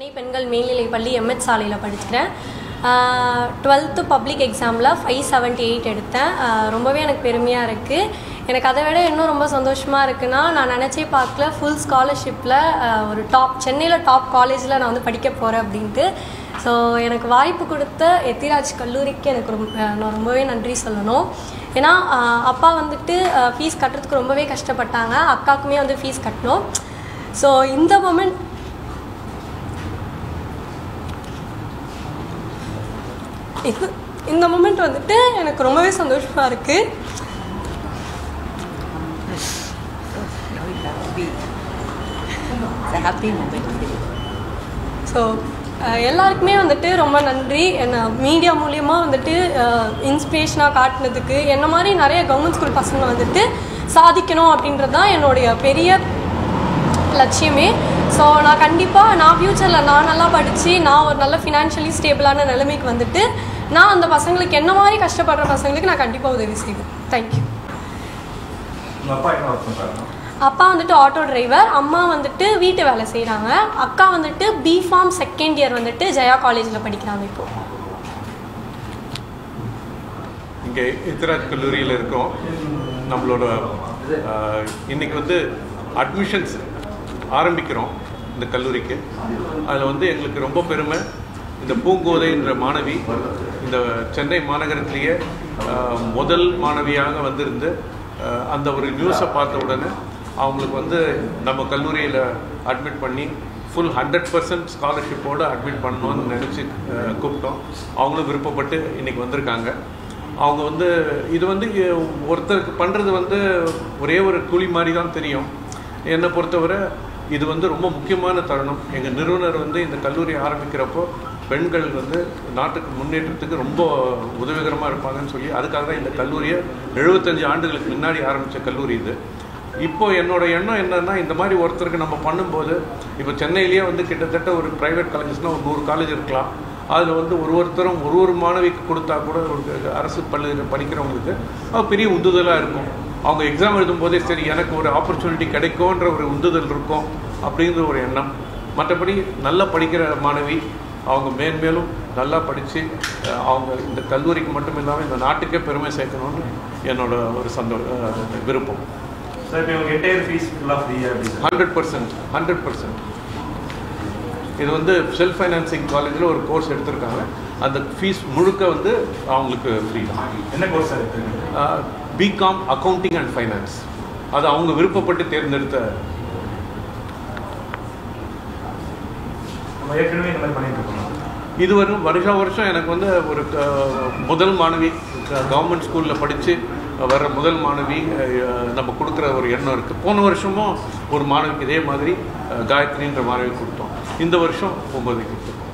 பெண்கள் மேல்நிலைப் பள்ளி எம்எச் சாலையில் படிக்கிறேன் டுவெல்த்து பப்ளிக் எக்ஸாமில் ஃபைவ் செவன்ட்டி எயிட் எடுத்தேன் ஆஹ் ரொம்பவே எனக்கு பெருமையாக இருக்குது எனக்கு அதை விட இன்னும் ரொம்ப சந்தோஷமாக இருக்குன்னா நான் நினச்சே பார்க்கல ஃபுல் ஸ்காலர்ஷிப்பில் ஒரு டாப் சென்னையில் டாப் காலேஜில் நான் வந்து படிக்க போகிறேன் அப்படின்ட்டு ஸோ எனக்கு வாய்ப்பு கொடுத்த எத்திராஜ் கல்லூரிக்கு எனக்கு ரொம்ப ஆஹ் நான் ரொம்பவே நன்றி சொல்லணும் ஏன்னா ஆஹ் அப்பா வந்துட்டு ஃபீஸ் கட்டுறதுக்கு ரொம்பவே கஷ்டப்பட்டாங்க அக்காவுக்குமே வந்து ஃபீஸ் கட்டணும் ஸோ இந்த மொமெண்ட் இது இந்த மொமெண்ட் வந்துட்டு எனக்கு ரொம்பவே சந்தோஷமாக இருக்குது No, it has to be. It's a happy moment for you. So எல்லாருக்குமே வந்துட்டு ரொம்ப நன்றி என்ன மீடியா மூலியமா வந்துட்டு இன்ஸ்பிரேஷனாக காட்டினதுக்கு என்ன மாதிரி நிறைய கவர்மெண்ட் ஸ்கூல் பசங்க வந்துட்டு சாதிக்கணும் அப்படின்றது தான் என்னுடைய பெரிய லட்சியமே ஸோ நான் கண்டிப்பாக நான் ஃப்யூச்சரில் நான் நல்லா படித்து நான் ஒரு நல்ல ஃபினான்ஷியலி ஸ்டேபிளான நிலைமைக்கு வந்துட்டு நான் அந்த பசங்களுக்கு என்ன மாதிரி கஷ்டப்படுற பசங்களுக்கு நான் கண்டிப்பாக உதவி செய்வேன் தேங்க்யூ உங்கள் அப்பா என்ன ஒர்க் பண்ணுறாங்க அப்பா வந்துட்டு ஆட்டோ டிரைவர் அம்மா வந்துட்டு வீட்டு வேலை செய்கிறாங்க அக்கா வந்துட்டு பிஃபார்ம் செகண்ட் இயர் வந்துட்டு ஜெயா காலேஜில் படிக்கிறாங்க இப்போ இங்கே இத்திராஜ் கல்லூரியில் இருக்கோம் நம்மளோட ஆஹ், இன்னைக்கு வந்து அட்மிஷன்ஸ் ஆரம்பிக்கிறோம் இந்த கல்லூரிக்கு அதில் வந்து எங்களுக்கு ரொம்ப பெருமை இந்த பூங்கோதைன்ற மாணவி இந்த சென்னை மாநகரத்திலேயே ஆஹ், முதல் மாணவியாக வந்திருந்து ஆஹ், அந்த ஒரு நியூஸை பார்த்த உடனே அவங்களுக்கு வந்து நம்ம கல்லூரியில் அட்மிட் பண்ணி ஃபுல் ஹண்ட்ரட் பர்சன்ட் ஸ்காலர்ஷிப்போடு அட்மிட் பண்ணணும்னு நினச்சி கூப்பிட்டோம் அவங்களும் விருப்பப்பட்டு இன்னைக்கு வந்திருக்காங்க அவங்க வந்து இது வந்து எ- ஒருத்தருக்கு பண்ணுறது வந்து ஒரே ஒரு கூலி மாதிரி தான் தெரியும் என்னை பொறுத்தவரை இது வந்து ரொம்ப முக்கியமான தருணம் எங்கள் நிறுவனர் வந்து இந்த கல்லூரி ஆரம்பிக்கிறப்போ பெண்கள் வந்து நாட்டுக்கு முன்னேற்றத்துக்கு ரொம்ப உதவிகரமாக இருப்பாங்கன்னு சொல்லி அதுக்காக தான் இந்த கல்லூரியை எழுபத்தஞ்சு ஆண்டுகளுக்கு முன்னாடி ஆரம்பித்த கல்லூரி இது இப்போ என்னோட எண்ணம் என்னன்னா இந்த மாதிரி ஒருத்தருக்கு நம்ம பண்ணும்போது இப்போ சென்னையிலேயே வந்து கிட்டத்தட்ட ஒரு ப்ரைவேட் காலேஜஸ்னால் ஒரு நூறு காலேஜ் இருக்கலாம் அதில் வந்து ஒரு ஒருத்தரும் ஒரு ஒரு மாணவிக்கு கொடுத்தா கூட ஒரு அரசு பள்ளி படிக்கிறவங்களுக்கு அது பெரிய உந்துதலாக இருக்கும் அவங்க எக்ஸாம் எழுதும்போதே சரி எனக்கு ஒரு ஆப்பர்ச்சுனிட்டி கிடைக்கும்ன்ற ஒரு உந்துதல் இருக்கும் அப்படிங்கிற ஒரு எண்ணம் மற்றபடி நல்லா படிக்கிற மாணவி அவங்க மேன்மேலும் நல்லா படித்து அவங்க இந்த கல்லூரிக்கு மட்டும் இல்லாமல் இந்த நாட்டுக்கே பெருமை சேர்க்கணும்னு என்னோட ஒரு சந்தோ அஹ் விருப்பம் சார் இப்போ இவங்க என்டையர் ஃபீஸ் ஃபுல்லாக ஃப்ரீயாக அப்படின்னு ஹண்ட்ரட் பர்சன்ட் ஹண்ட்ரட் பர்சன்ட் இது வந்து செல்ஃப் ஃபைனான்சிங் காலேஜில் ஒரு கோர்ஸ் எடுத்திருக்காங்க அந்த ஃபீஸ் முழுக்க வந்து அவங்களுக்கு ஃப்ரீ தான் என்ன கோர்ஸ் சார் எடுத்துருக்கீங்க பிகாம் அக்கவுண்டிங் அண்ட் ஃபைனான்ஸ் அது அவங்க விருப்பப்பட்டு தேர்ந்தெடுத்த நம்ம ஏற்கனவே இந்த மாதிரி பண்ணிட்டு இருக்கோம் இது வரும் வருஷா வருஷம் எனக்கு வந்து ஒரு க- முதல் மாணவி கவர்மெண்ட் ஸ்கூலில் படித்து வர்ற முதல் மாணவி அஹ், நம்ம கொடுக்குற ஒரு எண்ணம் இருக்குது போன வருஷமும் ஒரு மாணவிக்கு இதே மாதிரி அஹ், காயத்ரின்ற மாணவி கொடுத்தோம் இந்த வருஷம் ஒம்பது கொடுத்தோம்